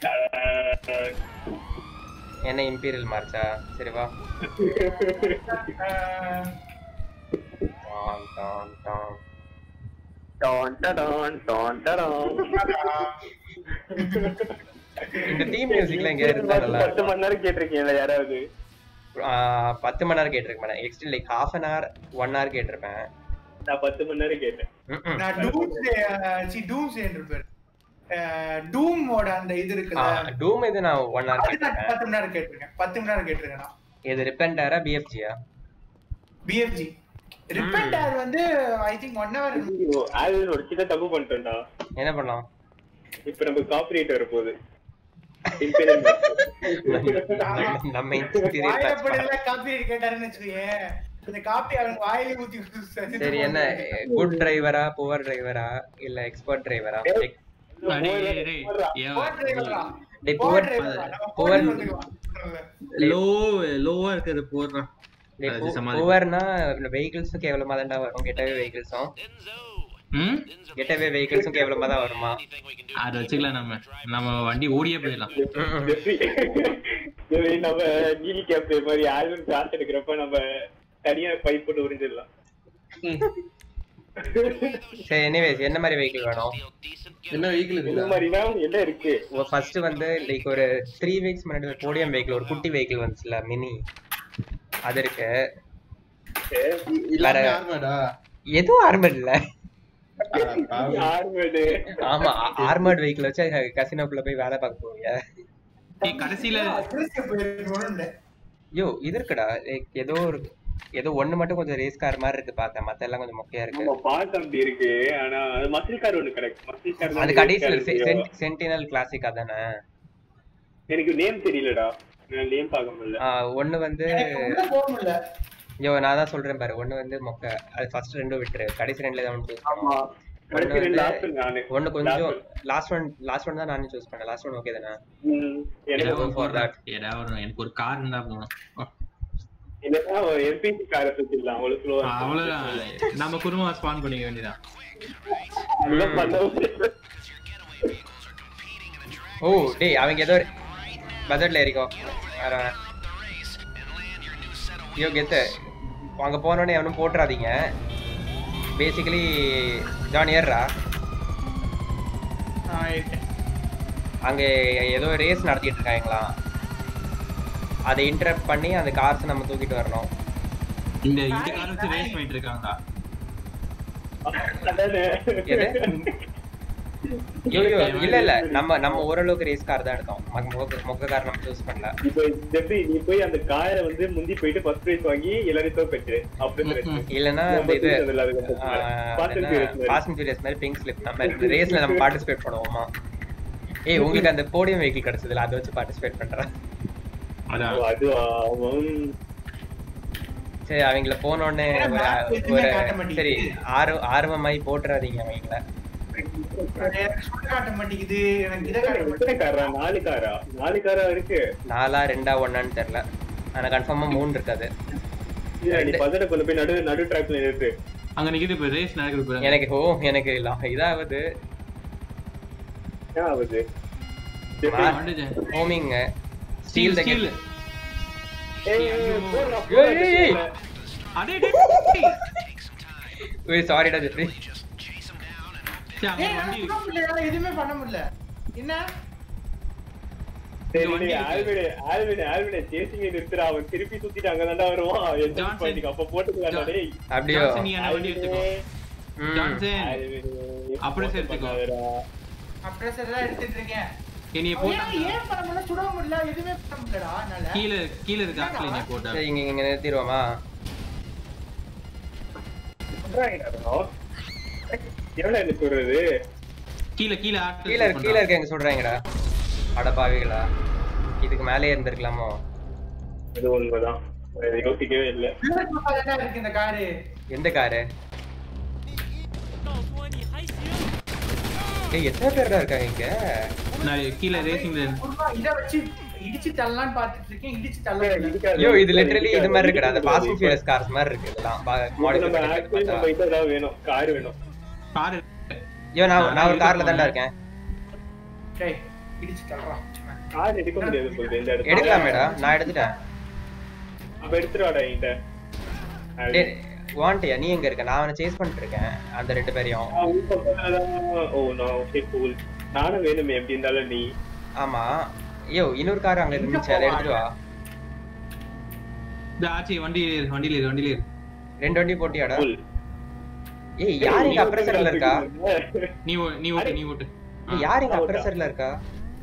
என்ன இம்பீரியல் மார்ச்சா சரி வா டான் டான் டான் டான் டடான் டான் டடான் இந்த தீம் மியூசிக்ல எங்க இருந்தா நல்லா பத்து மணி நேரம் கேட்டிருக்கீங்களா யாராவது ஆஹ் பத்து மணி நேரம் கேட்டிருக்க மாட்டேன் extra like half an hour one hour கேட்டிருப்பேன் நான் பத்து மணி நேரம் கேட்டேன் ம்ம். நான் டூம்ஸ்டே சி டூம்ஸ்டே இருப்பேன் டூமோட அந்த இது இருக்குல்ல ஆஹ் டூம் இது நான் ஒன் ஹவர் அது நான் கேட்டிருப்பேன் பத்து மணி நேரம் கேட்டிருக்கேன் பத்து மணி நேரம் கேட்டிருக்கேன் நான் இது ரிப்பெண்டரா பிஎஃப்ஜியா பிஎஃப்ஜி ரிப்பெண்டர் வந்து ஐ திங்க் ஒன் ஹவர் ஐயோ, ஆல்வின் ஒரு சின்ன தப்பு பண்ணிட்டோம்டா என்ன பண்ணலாம் இப்ப நம்ம காப்பரேட் வர போகுது Imperial Master. நம்ம இன்டீரியர் வாயிலப்படல காப்பி கேட்டாருன்னு வச்சுக்கோயேன் இந்த காப்பி அவங்க வாயில ஊத்தி சரி என்ன குட் டிரைவரா புவர் டிரைவரா இல்ல எக்ஸ்பர்ட் டிரைவரா டேய், டேய், டேய், டேய். ஏன் டேய் புவர் புவர் லோ லோவா இருக்கிறது போடுறான் அது சமாளி. புவர்னா வெஹிக்கிள்ஸும் கேவலமா தான்டா வரும் கெட்டவே வெஹிக்கிள்ஸும் ம் கெட்டவே வெஹிக்கிள்ஸும் கேவலமா தான் வருமா அதை வச்சுக்கலாம் நம்ம நம்ம வண்டி ஓடியே போயிடலாம் ம்ம். ஜெஃப்ரி, ஜெஃப்ரி, நம்ம நீலி கேப் மாதிரி ஆல்வின் கிளாஸ் எடுக்கிறப்ப நம்ம தனியா பைப் போட்டு உறிஞ்சிடலாம் சரி எனிவேஸ் என்ன மாதிரி வெஹிக்கிள் வேணும் என்ன வெஹிக்கிள் இந்த இருக்குதா மாதிரினா என்ன இருக்கு ஃபர்ஸ்ட் வந்து லைக் ஒரு த்ரீ வீக்ஸ் முன்னாடி ஒரு போடியம் வெஹிக்கிள் ஒரு குட்டி வெஹிக்கிள் வந்துச்சுல மினி அது இருக்கு இல்லாம வேற- ஆர்மடா எதுவும் ஆர்மட் இல்ல ஆர்மடு ஆமா ஆர்மட் வெஹிக்கிள் வச்சு கசினோக்குள்ள போய் வேலை பார்க்க போவீங்க ஏய், கடைசியில யோ இது இருக்குடா like ஏதோ ஒரு ஏதோ ஒண்ணு மட்டும் கொஞ்சம் ரேஸ் கார் மாதிரி இருக்கு பார்த்தேன் மத்த எல்லாம் கொஞ்சம் மொக்கையா இருக்கு நம்ம பார்க்க அப்படி இருக்கு ஆனா அது மசில் கார் ஒண்ணு கிடைக்கும் மசில் கார் அது கடைசியில் சென்டினல் கிளாசிக் அதானே எனக்கு நேம் தெரியலடா நான் நேம் பார்க்க முடியல ஆஹ் ஒண்ணு வந்து போக முடியல யோ நான் தான் சொல்றேன் பாரு ஒண்ணு வந்து மொக்க அது ஃபர்ஸ்ட் ரெண்டும் விட்டுரு கடைசி ரெண்டுல தான் choose பண்ணு. ஆமா கடைசி ஒண்ணு ரெண்டு வந்து- லாஸ்ட் நானு ஒண்ணு கொஞ்சம் Last last one last one தான் நானும் சூஸ் பண்ணேன் லாஸ்ட் ஒன் ஓகே தானே ம், எனக்கு ஏதாவது for போடுறா. that. ஏதாவது ஒரு- எனக்கு ஒரு கார் இருந்தா போகணும் என்னன்னா ஒரு எம்பிசி காரை சுத்திடலாம் அவ்வளவு ஸ்லோவா அவ்வளவுதான் நம்ம குடும்பம் ஸ்பான் பண்ணிக்க வேண்டியதான் அதெல்லாம் பண்ண முடியாது. ஓ டேய் அவங்க ஏதோ பட்ஜெட்ல ஏறிக்கோ வேற வேணாம். ஐயோ கெத்து அங்க போனோடனே எவனும் போட்டுறாதீங்க பேசிக்கலி ஜான் ஏர்றா அங்க ஏதோ ரேஸ் நடத்திட்டு இருக்காங்களாம் அதை இன்டரப்ட் பண்ணி அந்த கார்ஸ் நம்ம தூக்கிட்டு வரணும் இந்த இந்த கார் வச்சு ரேஸ் பண்ணிட்டு இருக்காங்கடா அதானே. எது ஐயோ ஐயோ, இல்ல இல்ல நம்ம நம்ம ஓரளவுக்கு ரேஸ் கார் தான் எடுத்தோம் மொக்க- மொக்க- மொக்க கார் நம்ம சூஸ் பண்ணல இப்போ ஜெஃப்ரி, நீ போய் அந்த காரை வந்து முந்தி போயிட்டு ஃபர்ஸ்ட் பிரைஸ் வாங்கி எல்லாரையும் தோக்கட்டு அப்படின்னு ம், ம். இல்லனா நம்ம அந்த இது தூக்கிட்டதில்ல அதுக்கு Fast and Furious மாதிரி. ஃபாஸ்ட் அண்ட் ஃபியூரியஸ் மாதிரி பிங்க் ஸ்லிப் நம்ம ரேஸ்ல நம்ம பார்ட்டிசிபேட் பண்ணுவோமா ஏய் உங்களுக்கு அந்த போடியம் வெஹிக்கிள் கிடைச்சதுல அதை வச்சு பார்ட்டிசிபேட் பண்றேன் அதான் ஓ, அதுவா அவன் சரி அவங்கள போன உடனே ஏன்னா ஒரு map எதுவுமே ஒரு காட்ட மாட்டேங்குது. சரி ஆர்வ ஆர்வமாயி போட்டுறாதீங்க அவங்கள எனக்கு சுட காட்ட மாட்டேங்குது எனக்கு இதை காட்ட எத்தனை மாட்டேங்குது காரா நாலு காரா நாலு காரா இருக்கு நாலா ரெண்டா ஒன்னான்னு தெரியல ஆனா கன்ஃபார்மா மூணு இருக்காது இல்ல, நீ பதட கொண்டு போய் நடு நடு ட்ராக்ல நிறுத்து அங்க நிக்குது இப்ப ரேஸ் நடக்குது பாருங்க. எனக்கு ஓ எனக்கு இல்ல இதாவது என்ன ஆகுது மா- வந்துச்சு. Homing Steel, steel steel. ஏய், போடுறா, ஏய், போடுறா, ஏய், ஏய். அடே, டேய், டேய். ஏய் சாரிடா ஜெஃப்ரி சரி, அங்க ஏய், வண்டி நான் சுட முடியல, எதுவுமே பண்ண முடியல என்ன சரி, இந்த வண்டி டேய், ஆல்வினே, ஆல்வினே, ஆல்வினே, chasing ஐ நிறுத்துடா, அவன் திருப்பி சுத்திட்டு அங்கதான்டா வருவான். entrance Johnson. point க்கு அப்ப போட்டுக்கலாம்டா, டேய். அப்படியோ ஜான்சன், நீ அந்த வண்டி எடுத்துக்கோ ம். ஜான்சன் ஆல்வினே, அப்படியே support சேர்த்துக்கோ. பண்ணாதடா. அப்படியே தான் எடுத்துட்டு இருக்கேன் என்னைய ஏன் போட்டா ஏன் பண்ண முடியல சுட முடியல எதுவுமே பண்ண முடியலடா என்னால கீழே கீழே இருக்க ஆட்கள் என்னைய போட்டா சரி இங்க இங்க நிறுத்திடுவோமா சொல்றாங்கடா. எவ்வளவு எனக்கு வருது கீழே கீழே ஆட்கள் கீழ இருக்கு கீழ இருக்க எங்க சொல்றாங்கடா அட பாவிகளா இதுக்கு மேலே இருந்திருக்கலாமோ அது உண்மைதான் அது யோசிக்கவே இல்ல தான் இருக்கு இந்த காரு எந்த காரு ஏய் எத்தனை பேர்டா இருக்காங்க இங்க நான் கீழே ரேசிங்ல குருமா, இத வச்சு இடிச்சு தள்ளலாம்னு பாத்துட்டு இருக்கேன் இடிச்சு தள்ள முடியல. ஐயோ இது லிட்டரலி இது மாதிரி இருக்குடா அந்த ஃபாஸ்ட் ஃபியூரியஸ் கார்ஸ் மாதிரி இருக்கு இதெல்லாம் மாடிஃபை நம்ம actually நம்ம பண்ணி இதெல்லாம் வேணும் கார் வேணும் காரு ஐயோ நான் நான் ஒரு கார்ல தான்டா இருக்கேன் டேய், இடிச்சு தள்ளுறான் கார் எடுக்க முடியாது சொல்லுது இந்த இடத்துல எடுக்கலாம் மேடம் நான் எடுத்துட்டேன் அப்ப எடுத்துட்டு வாடா என்கிட்ட டேய் வாண்டியா நீ எங்க இருக்க நான் அவனை சேஸ் பண்ணிட்டு இருக்கேன் அந்த ரெண்டு பேரையும் ஆ, உன் பக்கத்துலதான். ஓ நான் ஓகே கூல் நானும் வேணுமே எப்படி இருந்தாலும் நீ ஆமா ஐயோ இன்னொரு கார் அங்க இருந்துச்சு அதை எடுத்துட்டு வா இந்த ஆச்சி வண்டி ஏறு, வண்டியில ஏறு வண்டியில ஏறு ரெண்டு வண்டி போட்டியாடா கூல் ஏய் யார் இங்க அப்ரசர்ல இருக்கா நீ ஓ- நீ ஓட்டு நீ ஓட்டு ஏய், யார் இங்க அப்ரசர்ல இருக்கா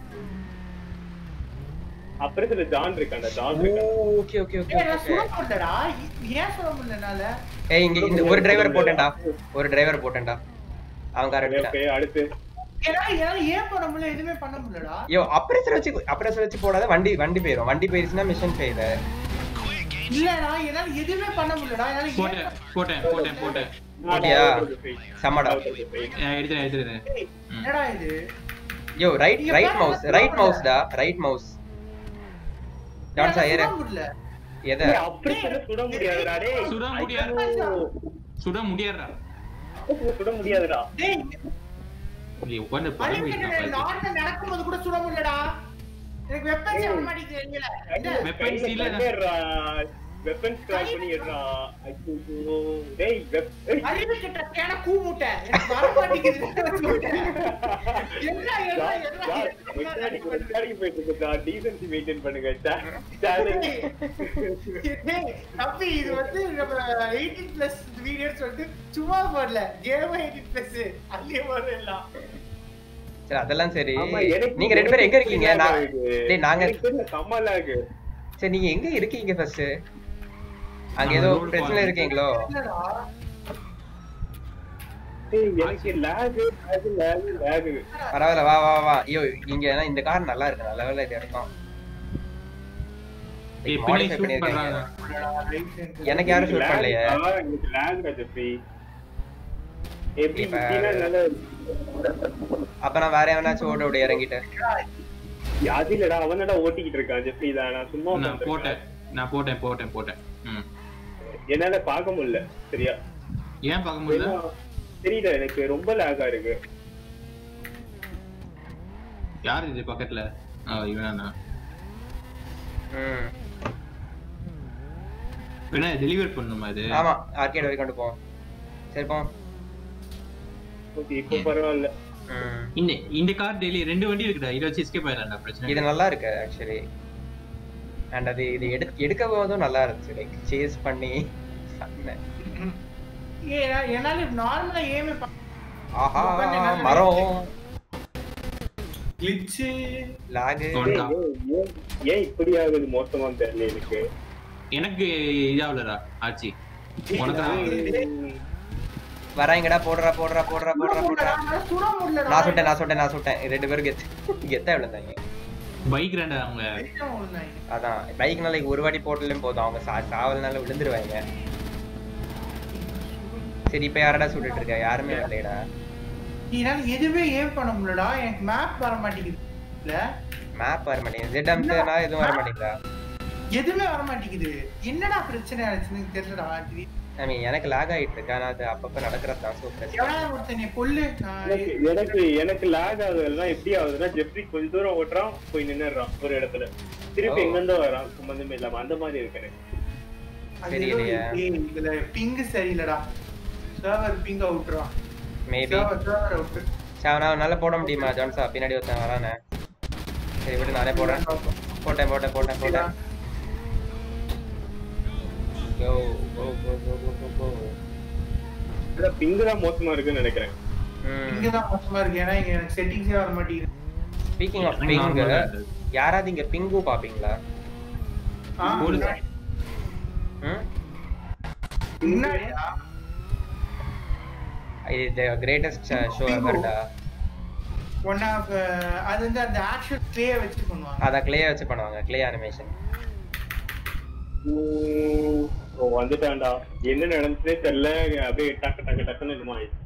அப்புறம் இதுல ஜான் இருக்காண்டா ஜான் ஓ இருக்கான் ஓகே ஓகே ஓகே ஏய், நான் ஓகே சுட முடியலடா ஏன் சுட முடியல என்னால ஏய் இங்க இந்த ஒரு டிரைவர் போட்டேன்டா ஒரு டிரைவர் போட்டேன்டா அவன் கார் எடுத்துட்டான் ஓகே அடுத்து என்னால என்னால ஏன் பண்ண முடியல எதுவுமே பண்ண முடியலடா ஐயோ அப்ரசர் வச்சு அப்ரசர் வச்சு போடாத வண்டி வண்டி போயிரும் வண்டி போயிருச்சுன்னா மிஷன் ஃபெயிலர் இல்லடா என்னால எதுவுமே பண்ண முடியலடா என்னால ஏன் போட்டேன் போட்டேன் போட்டேன் போட்டேன் போட்டியா? செம்மடா. ஏன் எடுத்துறேன் எடுத்துறேன் என்னடா இது yo right right mouse right மவுஸ்டா ரைட் மவுஸ் டான்ஸா ஏறு சுட முடியல எதை அப்படி சுட முடியாதுடா டேய் சுட முடியாது. ஐயோ. சுட முடியாதுடா சுட முடியாதுடா டேய் நீ உட்கார்ந்து படம் அடிக்கடி நார்மல் நடக்கும்போது கூட சுட முடியலடா எனக்கு வெப்பன்ஸ் வர மாட்டேங்குது எங்கல Weapons இல்ல. வெப்பன்ஸ் கிராஸ் பண்ணி எடுறா ஐயோ டேய் வெப் ஏய். அறிவு கிட்ட கேன கூமுட்டை எனக்கு வர மாட்டேங்குது என்ன என்ன என்ன மெக்கானிக் மெக்கானிக் போயிட்டு இருக்குடா டீசன்சி மெயின்டைன் பண்ணுங்க சே- சேனல் டேய், தம்பி இது வந்து நம்ம 18 பிளஸ் வீடியோஸ் வந்து சும்மா போடல கேம் 18 பிளஸ் அங்கே வரும் எல்லாம் சரி அதெல்லாம் சரி ஆமா, எனக்கு- நீங்க ரெண்டு பேரும் எங்க இருக்கீங்க எனக்கு நான் இது- டேய் நாங்க எனக்கு தெரியல, செம்ம lag. சரி நீங்க எங்க இருக்கீங்க ஃபர்ஸ்ட் அங்க நான் ஏதோ road பிரச்சனை போறேன். இருக்கீங்களோ என்னடா டேய், எனக்கு lag, lag, lag, lag. பரவாயில்ல வா வா வா ஐயோ இங்க ஏன்னா இந்த கார் நல்லா இருக்கு நல்ல வேலை இது இருக்கும் ஏய், Modify பின்னாடி shoot பண்ணிருக்காங்க. பண்றாங்க. எனக்கு யாரும் ஷூட் lag, பண்ணலையே ஆ, எனக்கு lag டா, ஜெஃப்ரி. எப்படி இப்ப- இப்படின்னா என்னால- அப்ப நான் வேற எவனாச்சும் ஓட விட இறங்கிட்டேன் அது இல்லடா அவனடா ஓட்டிக்கிட்டு இருக்கான் ஜெஃப்ரி தான் நான் சும்மா நான் உட்கார்ந்திருக்கேன். போட்டேன் நான் போட்டேன் போட்டேன் போட்டேன் ம் என்னால பார்க்க முடியல சரியா ஏன் பார்க்க முடியல ஏன்னா, தெரியல எனக்கு ரொம்ப லேகா இருக்கு யார் இது பக்கத்துல ஆ இவனா ம். என்ன டெலிவர் பண்ணணுமா இது ஆமா ஆர்கேட் வரைக்கும் கொண்டு போவோம் சரி போ ஓகே இப்போ பரவாயில்ல ம். இந்த இந்த கார் டெய்லி ரெண்டு வண்டி இருக்குடா இதை வச்சு எஸ்கேப் ஆயிடலாம்டா பிரச்சனை இது இல்லை. நல்லா இருக்கு ஆக்சுவலி அண்ட் அது இது எடு எடுக்க போதும் நல்லா இருந்துச்சு லைக் சேஸ் பண்ணி செம்ம. ஏய், நான் என்னால நார்மலா ஏமே ஆஹா மரம் கிளிட்ச் லாகு கொண்டா. ஏய், ஏன் ஏன் இப்படி ஆகுது மோசமா தெரியல எனக்கு எனக்கு இதாவலடா ஆச்சி உனக்கு தான் வராங்கடா போடுறா போடுறா போடுறா போடுறா போடுறா சுட முடியலடா நான் சுட்டேன் நான் சுட்டேன் நான் சுட்டேன் ரெண்டு பேரும் கெத்து கெத்தா விழுந்தாங்க பைக் ரெண்டா அவங்க வெயிட்டா விழுந்தாங்க. அதான் பைக் நாளைக்கு ஒரு வாட்டி போட்டலையும் போதும் அவங்க சா சாவல்னால விழுந்துருவாங்க சரி இப்ப யாரடா சுட்டுட்டு இருக்க யாருமே இல்லையடா என்னால எதுவுமே ஏம் பண்ண முடியலடா எனக்கு மேப் வர மாட்டேங்குது இல்ல மேப் வர மாட்டேங்குது ஜெட் அம்சனா எதுவும் வர மாட்டேங்குதா எதுவுமே வர மாட்டேங்குது என்னடா பிரச்சனை ஆச்சுன்னு தெரியலடா ஐ மீன் எனக்கு லாக் ஆயிட்டு இருக்கு ஆனா அது அப்பப்ப நடக்கிறது தான் ஸோ பிரச்சனை எவனா ஒருத்தன் நீ கொல்லு நான் எனக்கு எனக்கு எனக்கு லாக் ஆகுதெல்லாம் எப்படி ஆகுதுன்னா ஜெப்ரி கொஞ்ச தூரம் ஓட்டுறான் போய் நின்னுறான் ஒரு இடத்துல திருப்பி ஓ. எங்க இருந்தோ வரான் சம்பந்தமே இல்லாம அந்த மாதிரி இருக்கு எனக்கு அது தெரியலையே. ஏதோ ஏய், இதுல பிங் சரியில்லடா சர்வர் பிங் அவுட்றான் மேபி சர்வர் சர்வர் அவுட் அவனால போட முடியுமா ஜான்சா பின்னாடி ஒருத்தன் வரானே சரி விட்டு நானே போடுறேன் போட்டேன் போட்டேன் போட்டேன் போட்டேன் கோ கோ கோ கோ கோ கோ கோ பிங்கு தான் மோசமா இருக்குன்னு நினைக்கிறேன் இங்க தான் மோசமா இருக்கு ஏன்னா இங்க எனக்கு செட்டிங்ஸே வர மாட்டேங்குது ஸ்பீக்கிங் ஆஃப் எனக்கு பிங் normal ஆ இருந்தது. யாராவது இங்க பிங்கு பாப்பீங்களா ஆ, போடு. ம் முன்னாடியா இது கிரேட்டஸ்ட் ஷோ எவர்டா ஒன் ஆஃப் அது வந்து அந்த ஆக்சுவல் க்ளே வச்சு பண்ணுவாங்க அத க்ளே வச்சு பண்ணுவாங்க க்ளே அனிமேஷன் ஓ வந்துட்டான்டா என்ன நடந்துச்சுனே தெரியல அப்படியே டக்கு டக்கு டக்குன்னு என்னமோ ஆயிடுச்சு